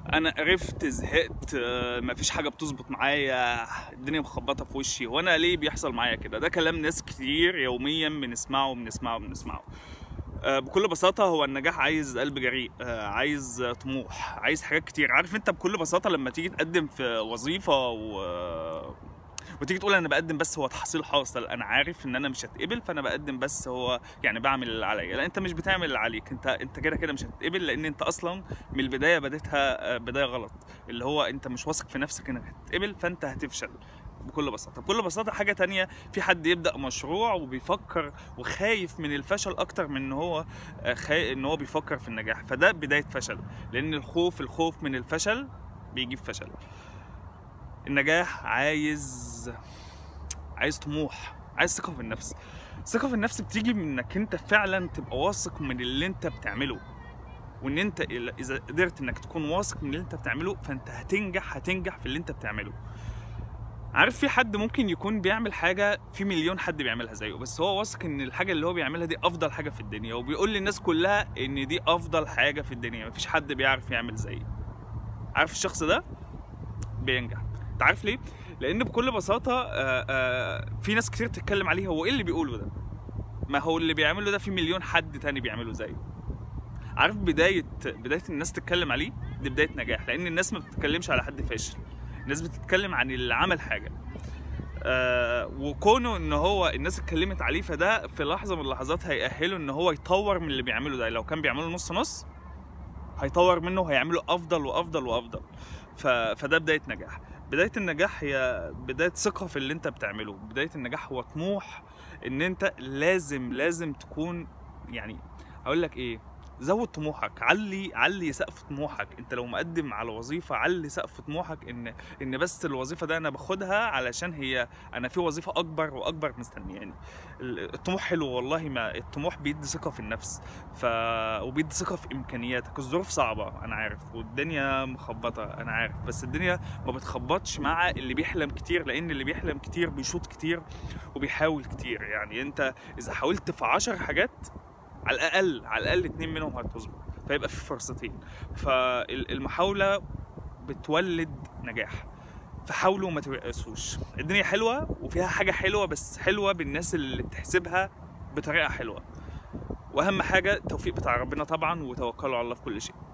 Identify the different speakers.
Speaker 1: انا قرفت زهقت آه، مفيش حاجه بتظبط معايا الدنيا مخبطه في وشي وانا ليه بيحصل معايا كده ده كلام ناس كتير يوميا بنسمعه بنسمعه بنسمعه آه، بكل بساطة هو النجاح عايز قلب جريء آه، عايز آه، طموح عايز حاجات كتير عارف انت بكل بساطة لما تيجي تقدم في وظيفة و... وتيجي تقول انا بقدم بس هو تحصيل حاصل انا عارف ان انا مش هتقبل فانا بقدم بس هو يعني بعمل اللي عليا لا انت مش بتعمل اللي عليك انت انت كده كده مش هتتقبل لان انت اصلا من البدايه بديتها آه، بدايه غلط اللي هو انت مش واثق في نفسك انك هتتقبل فانت هتفشل بكل بساطه بكل بساطه حاجه تانية في حد يبدا مشروع وبيفكر وخايف من الفشل اكتر من ان هو آه، خا... ان هو بيفكر في النجاح فده بدايه فشل لان الخوف الخوف من الفشل بيجيب فشل النجاح عايز عايز طموح عايز ثقه في النفس الثقه في النفس بتيجي من انك انت فعلا تبقى واثق من اللي انت بتعمله وان انت اذا قدرت انك تكون واثق من اللي انت بتعمله فانت هتنجح هتنجح في اللي انت بتعمله عارف في حد ممكن يكون بيعمل حاجه في مليون حد بيعملها زيه بس هو واثق ان الحاجه اللي هو بيعملها دي افضل حاجه في الدنيا وبيقول للناس كلها ان دي افضل حاجه في الدنيا مفيش حد بيعرف يعمل زيه عارف الشخص ده بينجح انت عارف ليه لان بكل بساطه آه، آه، في ناس كتير تتكلم عليه هو ايه اللي بيقوله ده ما هو اللي بيعمله ده في مليون حد تاني بيعمله زيه عارف بدايه بدايه الناس تتكلم عليه دي بدايه نجاح لان الناس ما بتتكلمش على حد فاشل الناس بتتكلم عن اللي عمل حاجه آه وكونه ان هو الناس اتكلمت عليه فده في لحظه من اللحظات هيأهله ان هو يطور من اللي بيعمله ده لو كان بيعمله نص نص هيطور منه وهيعمله افضل وافضل وافضل ف... فده بدايه نجاح بدايه النجاح هي بدايه ثقه في اللي انت بتعمله بدايه النجاح هو طموح ان انت لازم لازم تكون يعني اقول لك ايه زود طموحك علي علي سقف طموحك انت لو مقدم على وظيفه علي سقف طموحك ان ان بس الوظيفه ده انا باخدها علشان هي انا في وظيفه اكبر واكبر مستنياني ال- الطموح حلو والله ما الطموح بيدي ثقه في النفس ف وبيدي ثقه في امكانياتك الظروف صعبه انا عارف والدنيا مخبطه انا عارف بس الدنيا ما بتخبطش مع اللي بيحلم كتير لان اللي بيحلم كتير بيشوط كتير وبيحاول كتير يعني انت اذا حاولت في عشر حاجات على الاقل على الاقل اتنين منهم هتظبط فيبقى في فرصتين فالمحاوله بتولد نجاح فحاولوا ما تيأسوش الدنيا حلوه وفيها حاجه حلوه بس حلوه بالناس اللي بتحسبها بطريقه حلوه واهم حاجه التوفيق بتاع ربنا طبعا وتوكلوا على الله في كل شيء